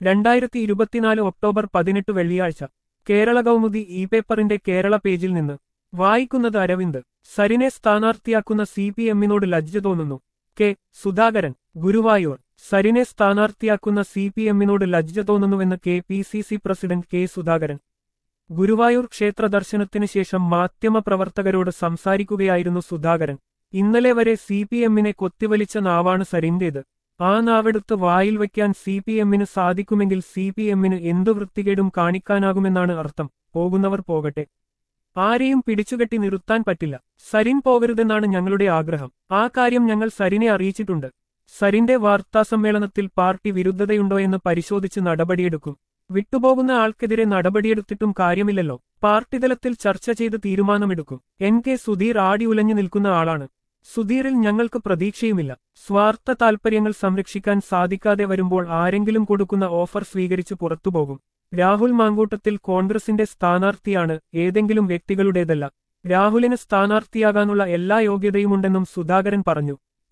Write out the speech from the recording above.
രണ്ടായിരത്തി ഇരുപത്തിനാല് ഒക്ടോബർ പതിനെട്ട് വെള്ളിയാഴ്ച കേരള കൗമുദി ഇ പേപ്പറിന്റെ കേരള പേജിൽ നിന്ന് വായിക്കുന്നത് അരവിന്ദ് സരിനെ സ്ഥാനാർത്ഥിയാക്കുന്ന സി പി എമ്മിനോട് ലജ്ജ തോന്നുന്നു കെ സുധാകരൻ ഗുരുവായൂർ സരിനെ സ്ഥാനാർത്ഥിയാക്കുന്ന സി പി എമ്മിനോട് ലജ്ജ തോന്നുന്നുവെന്ന് K P C C president K Sudhakaran Guruvayur ക്ഷേത്ര ദർശനത്തിന് ശേഷം മാധ്യമപ്രവർത്തകരോട് സംസാരിക്കുകയായിരുന്നു സുധാകരൻ ഇന്നലെ വരെ സി പി എമ്മിനെ കൊത്തിവലിച്ച നാവാണ് സരിന്റേത് ആ നാവെടുത്ത് വായിൽ വയ്ക്കാൻ സി പി എമ്മിന് സാധിക്കുമെങ്കിൽ സി പി എമ്മിന് എന്തു വൃത്തികേടും കാണിക്കാനാകുമെന്നാണ് അർത്ഥം പോകുന്നവർ പോകട്ടെ ആരെയും പിടിച്ചുകെട്ടി നിർത്താൻ പറ്റില്ല സരിൻ പോകരുതെന്നാണ് ഞങ്ങളുടെ ആഗ്രഹം ആ കാര്യം ഞങ്ങൾ സരിനെ അറിയിച്ചിട്ടുണ്ട് സരിന്റെ വാർത്താസമ്മേളനത്തിൽ പാർട്ടി വിരുദ്ധതയുണ്ടോ എന്ന് പരിശോധിച്ച് നടപടിയെടുക്കും വിട്ടുപോകുന്ന ആൾക്കെതിരെ നടപടിയെടുത്തിട്ടും കാര്യമില്ലല്ലോ പാർട്ടി തലത്തിൽ ചർച്ച ചെയ്ത് തീരുമാനമെടുക്കും എൻ കെ സുധീർ ആടി ഉലഞ്ഞു നിൽക്കുന്ന ആളാണ് സുധീറിൽ ഞങ്ങൾക്ക് പ്രതീക്ഷയുമില്ല സ്വാർത്ഥ താൽപര്യങ്ങൾ സംരക്ഷിക്കാൻ സാധിക്കാതെ വരുമ്പോൾ ആരെങ്കിലും കൊടുക്കുന്ന ഓഫർ സ്വീകരിച്ച് പുറത്തുപോകും രാഹുൽ മാങ്കൂട്ടത്തിൽ കോൺഗ്രസിന്റെ സ്ഥാനാർത്ഥിയാണ് ഏതെങ്കിലും വ്യക്തികളുടേതല്ല രാഹുലിന് സ്ഥാനാർത്ഥിയാകാനുള്ള എല്ലാ യോഗ്യതയുമുണ്ടെന്നും സുധാകരൻ പറഞ്ഞു